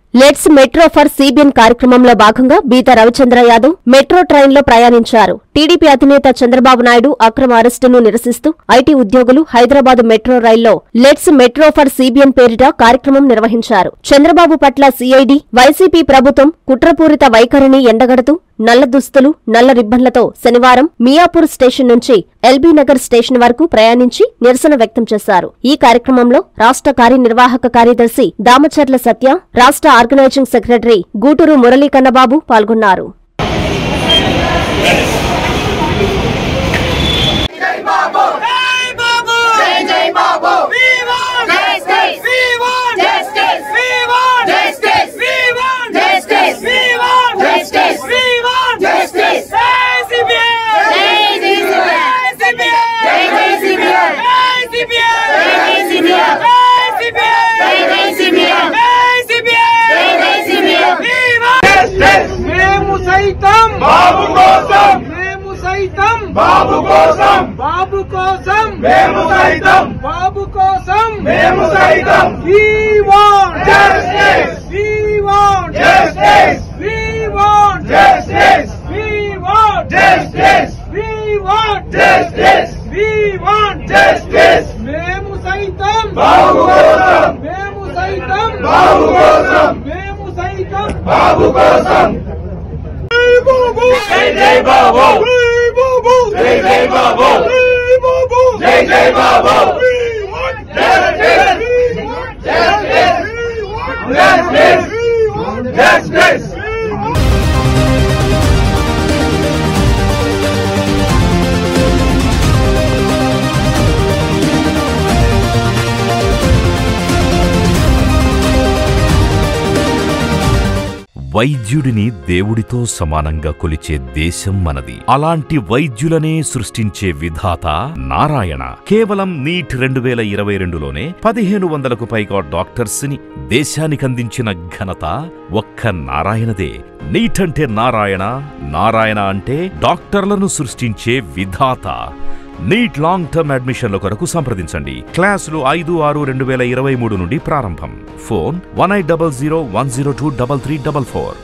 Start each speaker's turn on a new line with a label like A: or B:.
A: Let's metro for CBN కార్యక్రమంలో భాగంగా బీతా Ravichandra Yadav metro ట్రైన్లో ప్రయాణించారు టీడీపీ అధినేత చంద్రబాబు నాయుడు అక్రమ అరెస్టును నిరసిస్తూ ఐటీ ఉద్యోగులు హైదరాబాద్ మెట్రో రైల్లో లెట్స్ మెట్రో ఫర్ సిబిఎన్ పేరిట కార్యక్రమం నిర్వహించారు చంద్రబాబు పట్ల సీఐడి వైసీపీ ప్రభుత్వం కుట్రపూరిత వైఖరిని ఎండగడుతూ నల్ల దుస్తులు నల్ల రిబ్బన్లతో శనివారం మియాపూర్ స్టేషన్ నుంచి ఎల్బీ నగర్ స్టేషన్ వరకు ప్రయాణించి నిరసన వ్యక్తం చేశారు ఈ కార్యక్రమంలో రాష్ట్ర కార్యనిర్వాహక కార్యదర్శి దామచర్ల సత్య రాష్ట్ర ఆర్గనైజింగ్ సెక్రటరీ గూటూరు మురళీ కన్నబాబు పాల్గొన్నారు
B: జై బాబు జై జై Babu we want justice we want justice we want justice we want justice we want justice we want justice జై సిబిఐ జై సిబిఐ జై సిబిఐ జై సిబిఐ జై సిబిఐ జై సిబిఐ జై సిబిఐ జై సిబిఐ జై సిబిఐ వి వాంట్
C: మేము సైతం
D: బాబు కోసం
C: మేము సైతం
D: బాబు కోసం
C: బాబు కోసం
D: మేము సైతం
C: బాబు కోసం
D: మేము సైతం
C: We want
D: Justice!
C: We want
D: Justice!
C: We want
D: Justice!
C: We want
D: Justice!
C: We want
D: Justice!
C: We want
D: Justice!
C: మేము సైతం
D: బాబు కోసం
C: మేము సైతం
D: బాబు కోసం
C: మేము సైతం
D: బాబు కోసం జై జై బాబు జై జై బాబు జై జై బాబు Justice! Justice! Justice! Justice!
E: వైద్యుడిని దేవుడితో సమానంగా కొలిచే దేశం మనది అలాంటి వైద్యులనే సృష్టించే విధాత నారాయణ కేవలం నీట్ రెండు వేల ఇరవై రెండులోనే పదిహేను వందలకు పైగా డాక్టర్స్ ని దేశానికందించిన ఘనత ఒక్క నారాయణదే నీట్ అంటే నారాయణ నారాయణ అంటే డాక్టర్లను సృష్టించే విధాత నీట్ లాంగ్ టర్మ్ అడ్మిషన్ల కొరకు సంప్రదించండి క్లాసులు ఐదు ఆరు రెండు వేల ఇరవై మూడు నుండి ప్రారంభం phone one eight double zero one zero two double three double four